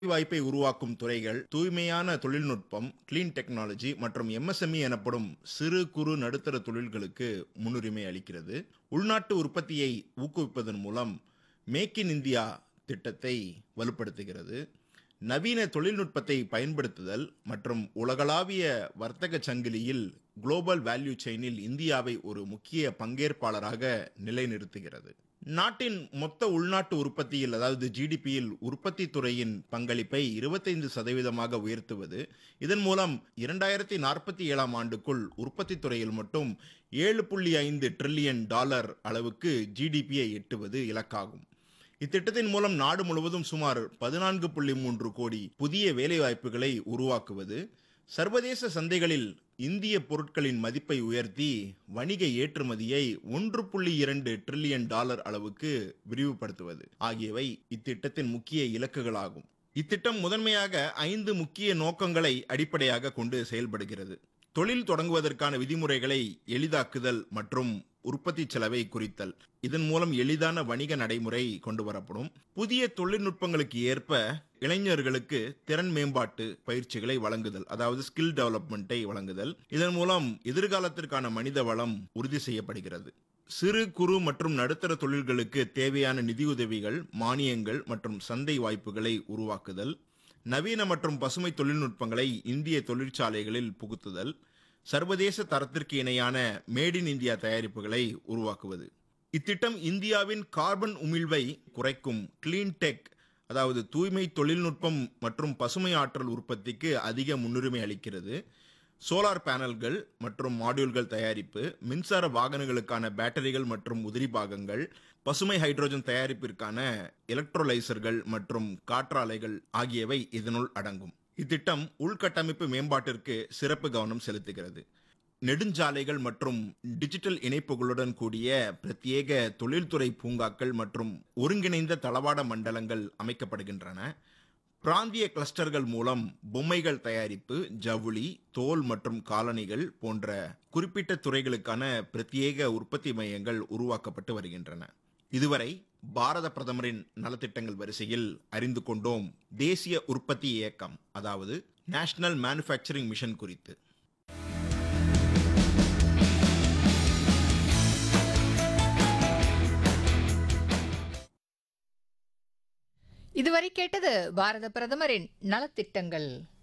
வாய்ப்பை உருவாக்கும் துறைகள் தூய்மையான தொழில்நுட்பம் கிளீன் டெக்னாலஜி மற்றும் எம்எஸ்எம்இ எனப்படும் சிறு குறு நடுத்தர தொழில்களுக்கு முன்னுரிமை அளிக்கிறது உள்நாட்டு உற்பத்தியை ஊக்குவிப்பதன் மூலம் மேக் இன் இந்தியா திட்டத்தை வலுப்படுத்துகிறது நவீன தொழில்நுட்பத்தை பயன்படுத்துதல் மற்றும் உலகளாவிய வர்த்தக சங்கிலியில் குளோபல் வேல்யூ செயினில் இந்தியாவை ஒரு முக்கிய பங்கேற்பாளராக நிலைநிறுத்துகிறது நாட்டின் மொத்த உள்நாட்டு உற்பத்தியில் அதாவது ஜிடிபியில் உற்பத்தி துறையின் பங்களிப்பை இருபத்தைந்து சதவீதமாக உயர்த்துவது இதன் மூலம் இரண்டாயிரத்தி நாற்பத்தி ஏழாம் ஆண்டுக்குள் உற்பத்தி துறையில் மட்டும் ஏழு புள்ளி ஐந்து ட்ரில்லியன் டாலர் அளவுக்கு ஜிடிபியை எட்டுவது இலக்காகும் இத்திட்டத்தின் மூலம் நாடு முழுவதும் சுமார் பதினான்கு புள்ளி மூன்று கோடி புதிய வேலைவாய்ப்புகளை உருவாக்குவது சர்வதேச சந்தைகளில் இந்திய பொருட்களின் மதிப்பை உயர்த்தி வணிக ஏற்றுமதியை ஒன்று புள்ளி இரண்டு ட்ரில்லியன் டாலர் அளவுக்கு விரிவுபடுத்துவது ஆகியவை இத்திட்டத்தின் முக்கிய இலக்குகளாகும் இத்திட்டம் முதன்மையாக ஐந்து முக்கிய நோக்கங்களை அடிப்படையாக கொண்டு செயல்படுகிறது தொழில் தொடங்குவதற்கான விதிமுறைகளை எளிதாக்குதல் மற்றும் உற்பத்தி செலவை குறித்தல் இதன் மூலம் எளிதான வணிக நடைமுறை கொண்டு வரப்படும் புதிய தொழில்நுட்பங்களுக்கு ஏற்ப இளைஞர்களுக்கு திறன் மேம்பாட்டு பயிற்சிகளை வழங்குதல் அதாவது ஸ்கில் டெவலப்மெண்ட்டை வழங்குதல் இதன் மூலம் எதிர்காலத்திற்கான மனித வளம் உறுதி செய்யப்படுகிறது சிறு குறு மற்றும் நடுத்தர தொழில்களுக்கு தேவையான நிதியுதவிகள் மானியங்கள் மற்றும் சந்தை வாய்ப்புகளை உருவாக்குதல் நவீன மற்றும் பசுமை தொழில்நுட்பங்களை இந்திய தொழிற்சாலைகளில் புகுத்துதல் சர்வதேச தரத்திற்கு இணையான மேட் இன் இந்தியா தயாரிப்புகளை உருவாக்குவது இத்திட்டம் இந்தியாவின் கார்பன் உமிழ்வை குறைக்கும் கிளீன் டெக் அதாவது தூய்மை தொழில்நுட்பம் மற்றும் பசுமை ஆற்றல் உற்பத்திக்கு அதிக முன்னுரிமை அளிக்கிறது சோலார் பேனல்கள் மற்றும் மாடியூல்கள் தயாரிப்பு மின்சார வாகனங்களுக்கான பேட்டரிகள் மற்றும் உதிரி பாகங்கள் பசுமை ஹைட்ரோஜன் தயாரிப்பிற்கான எலக்ட்ரோலைசர்கள் மற்றும் காற்றாலைகள் ஆகியவை இதனுள் அடங்கும் இத்திட்டம் உள்கட்டமைப்பு மேம்பாட்டிற்கு சிறப்பு கவனம் செலுத்துகிறது நெடுஞ்சாலைகள் மற்றும் டிஜிட்டல் இணைப்புகளுடன் கூடிய பிரத்யேக தொழில்துறை பூங்காக்கள் மற்றும் ஒருங்கிணைந்த தளவாட மண்டலங்கள் அமைக்கப்படுகின்றன பிராந்திய கிளஸ்டர்கள் மூலம் பொம்மைகள் தயாரிப்பு ஜவுளி தோல் மற்றும் காலணிகள் போன்ற குறிப்பிட்ட துறைகளுக்கான பிரத்யேக உற்பத்தி மையங்கள் உருவாக்கப்பட்டு வருகின்றன இதுவரை பாரத பிரதமரின் நலத்திட்டங்கள் வரிசையில் அறிந்து கொண்டோம் தேசிய உற்பத்தி இயக்கம் அதாவது நேஷனல் மேனுஃபேக்சரிங் மிஷன் குறித்து இதுவரை கேட்டது பாரத பிரதமரின் நலத்திட்டங்கள்